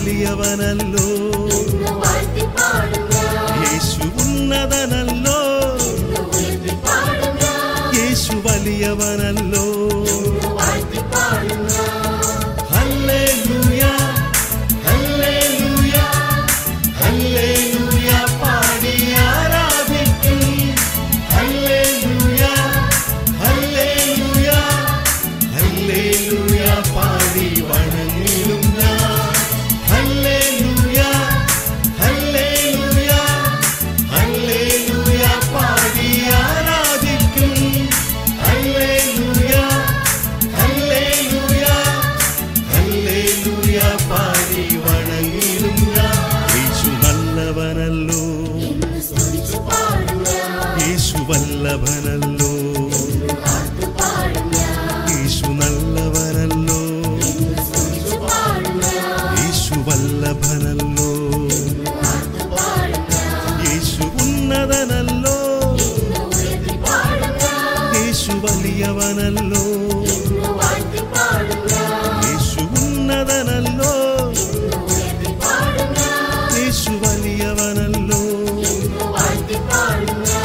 വലിയവനല്ലോ ഇന്നു വാഴ്ത്തിപ്പാടും ഞാൻ. യേശു ഉന്നതനല്ലോ ഇന്നു ഉയർത്തിപ്പാടും ഞാൻ. യേശു വലിയവനല്ലോ ഇന്നു വാഴ്ത്തിപ്പാടും ഞാൻ. ഹല്ലേലൂയ ഹല്ലേലൂയ ഹല്ലേലൂയ പാടി ആരാധിക്കും ഹല്ലേലൂയ ഹല്ലേലൂയ ഹല്ലേലൂയ പാടി വണങ്ങിലും ഞാൻ ഹല്ലേലൂയ ഹല്ലേലൂയ ഹല്ലേലൂയ പാടി ആരാധിക്കും ഹല്ലേലൂയ ഹല്ലേലൂയ ഹല്ലേലൂയ പാടി വണങ്ങിലും ഞാൻ യേശു നല്ലവനല്ലോ ഇന്നു സ്തുതിച്ചു പാടും ഞാൻ. യേശു വല്ലഭനല്ലോ ഇന്നു വാഴ്ത്തിപ്പാടും ഞാൻ. യേശു നല്ലവനല്ലോ ഇന്നു സ്തുതിച്ചു പാടും ഞാൻ. യേശു വല്ലഭനല്ലോ ഇന്നു വാഴ്ത്തിപ്പാടും ഞാൻ. യേശു ഉന്നതനല്ലോ ഇന്നു ഉയർത്തിപ്പാടും ഞാൻ. യേശു വലിയവനല്ലോ ഇന്നു വാഴ്ത്തിപ്പാടും ഞാൻ. യേശു ഉന്നതനല്ലോ ഇന്നു ഉയർത്തിപ്പാടും ഞാൻ. യേശു വലിയവനല്ലോ ഇന്നു വാഴ്ത്തിപ്പാടും ഞാൻ.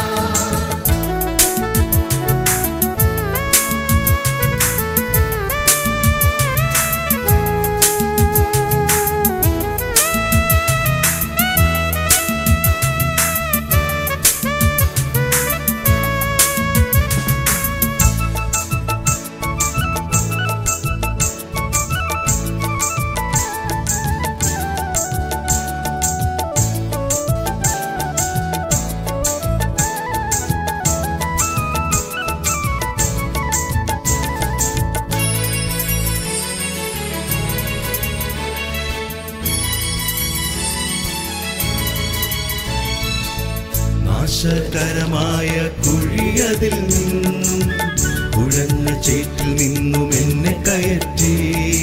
നാശകരമായ കുഴിയതിൽ നിന്നും കുഴഞ്ഞ ചേറ്റിൽ നിന്നും എന്നെ കയറ്റി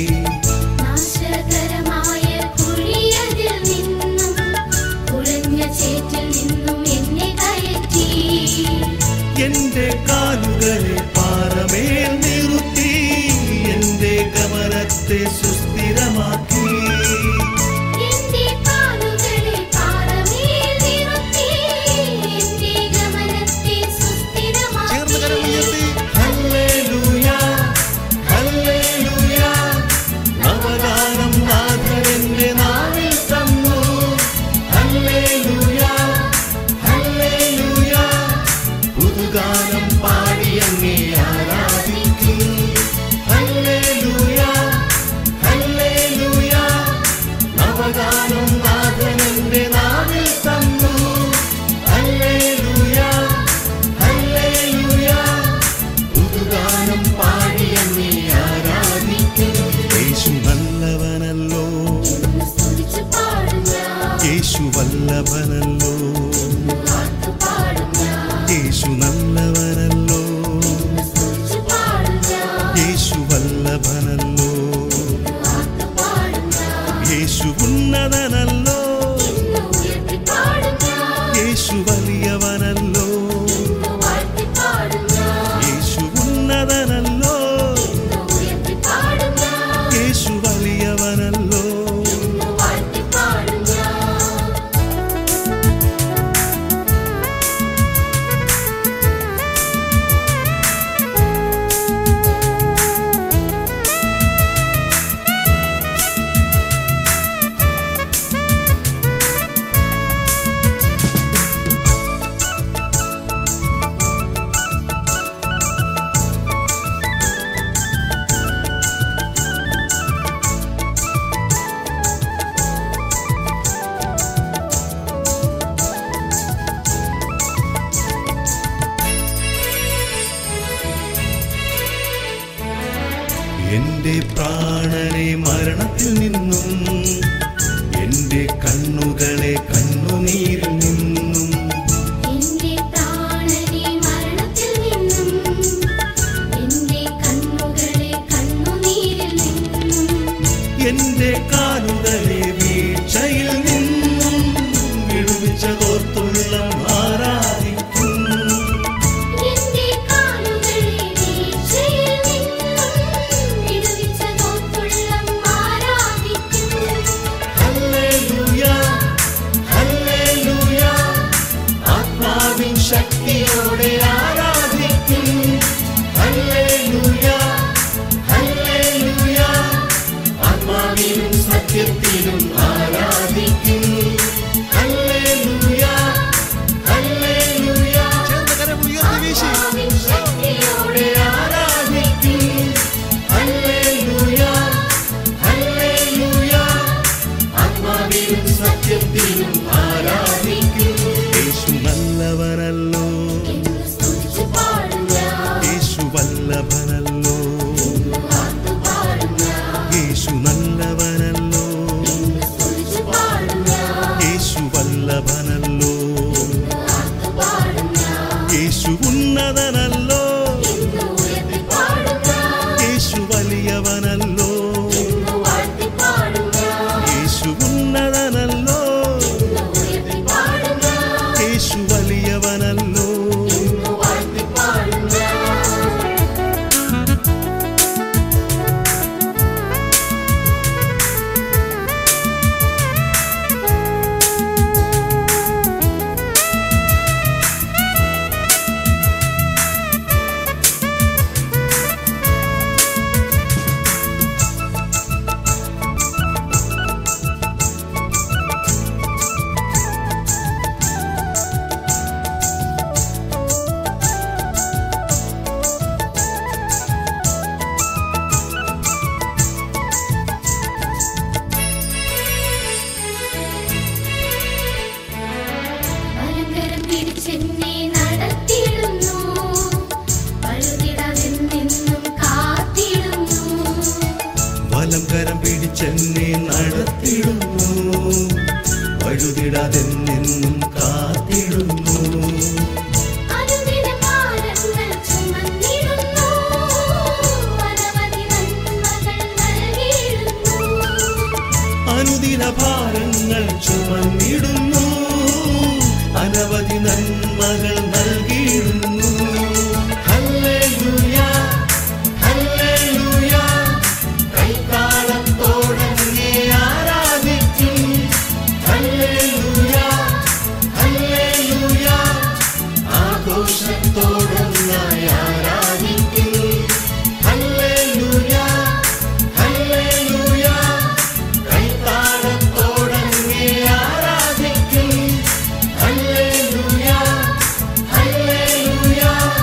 നാശകരമായ കുഴിയതിൽ നിന്നും കുഴഞ്ഞ ചേറ്റിൽ നിന്നും എന്നെ കയറ്റി എന്റെ കാലുകളെ പാറമേൽ നിർത്തി എന്റെ ഗമനത്തെ സുസ്ഥിരമാക്കി എന്റെ കാലുകളെ പാറമേൽ നിർത്തി എന്റെ ഗമനത്തെ സുസ്ഥിരമാക്കി ഹല്ലേലൂയ, ഹല്ലേലൂയ. നവഗാനം നാഥനെന്റെ നാവിൽ തന്നു. Hallelujah, hallelujah. പുതുഗാനം പാടി അങ്ങേ ആരാധിക്കും ഹല്ലേലൂയ, ഹല്ലേലൂയ. നവഗാനം നാഥനെന്റെ നാവിൽ തന്നു ഹല്ലേലൂയ, ഹല്ലേലൂയ. പുതുഗാനം പാടി അങ്ങേ ആരാധിക്കും യേശു നല്ലവനല്ലോ ഇന്നു സ്തുതിച്ചു പാടും ഞാൻ യേശു വല്ലഭനല്ലോ ഇന്നു വാഴ്ത്തിപ്പാടും ഞാൻ യേശു നല്ലവനല്ലോ ഇന്നു സ്തുതിച്ചു പാടും ഞാൻ യേശു വല്ലഭനല്ലോ ഇന്നു വാഴ്ത്തിപ്പാടും ഞാൻ യേശു ഉന്നതനല്ലോ ഇന്നു ഉയർത്തിപ്പാടും ഞാൻ യേശു വലിയവനല്ലോ ഇന്നു വാഴ്ത്തിപ്പാടും ഞാൻ യേശു ഉന്നതനല്ലോ ഇന്നു ഉയർത്തിപ്പാടും ഞാൻ യേശു വലിയവനല്ലോ ഇന്നു വാഴ്ത്തിപ്പാടും ഞാൻ എന്റെ പ്രാണനെ മരണത്തിൽ നിന്നും എന്റെ കണ്ണുകളെ കണ്ണുനീരിൽ നിന്നും എന്റെ പ്രാണനെ മരണത്തിൽ നിന്നും എന്റെ കണ്ണുകളെ കണ്ണുനീരിൽ നിന്നും എന്റെ കാലുകളെ വീഴ്ചയിൽ നിന്നും വിടുവിച്ചതോർത്തുള്ള ആരാധിക്കും എന്റെ കാലുകളെ വീഴ്ചയിൽ നിന്നും വിടുവിച്ചതോർത്തുള്ളം ആരാധിക്കും ആത്മാവിലും സത്യത്തിലും ആരാധിക്കും ഹല്ലേലൂയ ഹല്ലേലൂയ ചേർന്ന് കരം ഉയർത്തി വീശി ആത്മാവിൻ ശക്തിയോടെ ആരാധിക്കും ഹല്ലേലൂയ ഹല്ലേലൂയ ആത്മാവിലും സത്യത്തിലും ആരാധിക്കും യേശു നല്ലവനല്ലോ എന്ന് സ്തുതിച്ചു പാടും ഞാൻ യേശു വല്ലഭനല്ലോ പാട്ടു പാടും ഞാൻ യേശു നല്ലവനല്ലോ എന്ന് സ്തുതിച്ചു പാടും ഞാൻ യേശു വല്ലഭനല്ലോ പാട്ടു പാടും ഞാൻ യേശു ഉന്നതനല്ലോ എന്ന് ഉയർത്തി പാടും ഞാൻ യേശു വലിയവനല്ലോ എന്ന് വാഴ്ത്തി പാടും ഞാൻ യേശു ഉന്നതനല്ലോ എന്ന് ഉയർത്തി പാടും ഞാൻ യേശു വലിയവനല്ലോ എന്ന് വാഴ്ത്തി പാടും ഞാൻ വലങ്കരം പിടിച്ചെന്നെ നടത്തിയിടുന്നു വഴുതിടാതെന്നെന്നും കാത്തിടുന്നു വലം കരം പിടിച്ചെന്നെ നടത്തിടുന്നു വഴുതിടാതെന്നെന്നും കാത്തിടുന്നു അനുദിന ഭാരങ്ങൾ ചുമന്നിടുന്നു അനവധി നന്മകൾ നൽകിയിടുന്നു അനുദിന ഭാരങ്ങൾ ചുമന്നിടുന്നു അനവധി നന്മകൾ നൽകിയിടുന്നു ഹല്ലേലൂയ ഹല്ലേലൂയ കൈത്താളത്തോടങ്ങേ ആരാധിക്കും ഹല്ലേലൂയ ഹല്ലേലൂയ ആഘോഷത്തോടൊന്നായി ആരാധിക്കും ഹല്ലേലൂയ ഹല്ലേലൂയ കൈത്താളത്തോടങ്ങേ ആരാധിക്കും ഹല്ലേലൂയ ഹല്ലേലൂയ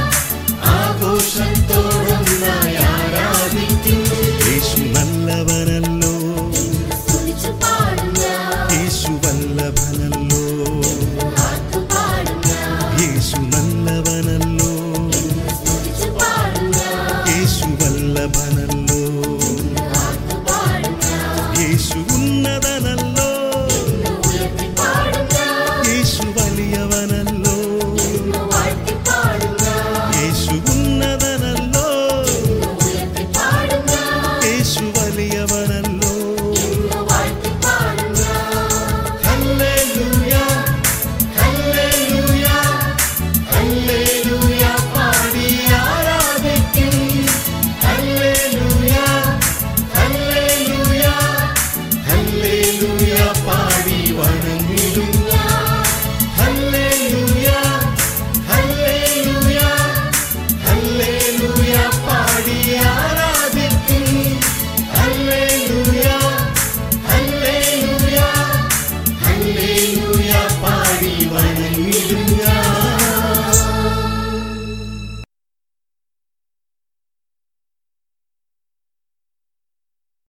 ആഘോഷത്തോടൊന്നായി ആരാധിക്കും യേശു നല്ലവനല്ലോ സ്തുതിച്ചു പാടും ഞാൻ യേശു വല്ലഭനല്ലോ പാട്ടു പാടും ഞാൻ യേശു നല്ലവനല്ലോ സ്തുതിച്ചു പാടും ഞാൻ യേശു വല്ലഭനല്ലോ പാട്ടു പാടും ഞാൻ യേശു ഉന്നതനല്ലോ ഉയർത്തി പാടും ഞാൻ യേശു വലിയവനല്ലോ വാഴ്ത്തി പാടും ഞാൻ യേശു ഉന്നതനല്ലോ ഉയർത്തി പാടും ഞാൻ യേശു വലിയവനല്ലോ വാഴ്ത്തി പാടും ഞാൻ ഹല്ലേലൂയ ഹല്ലേലൂയ ഹല്ലേലൂയ പാടി ആരാധിക്കും ഹല്ലേലൂയ ഹല്ലേലൂയ ഹല്ലേലൂയ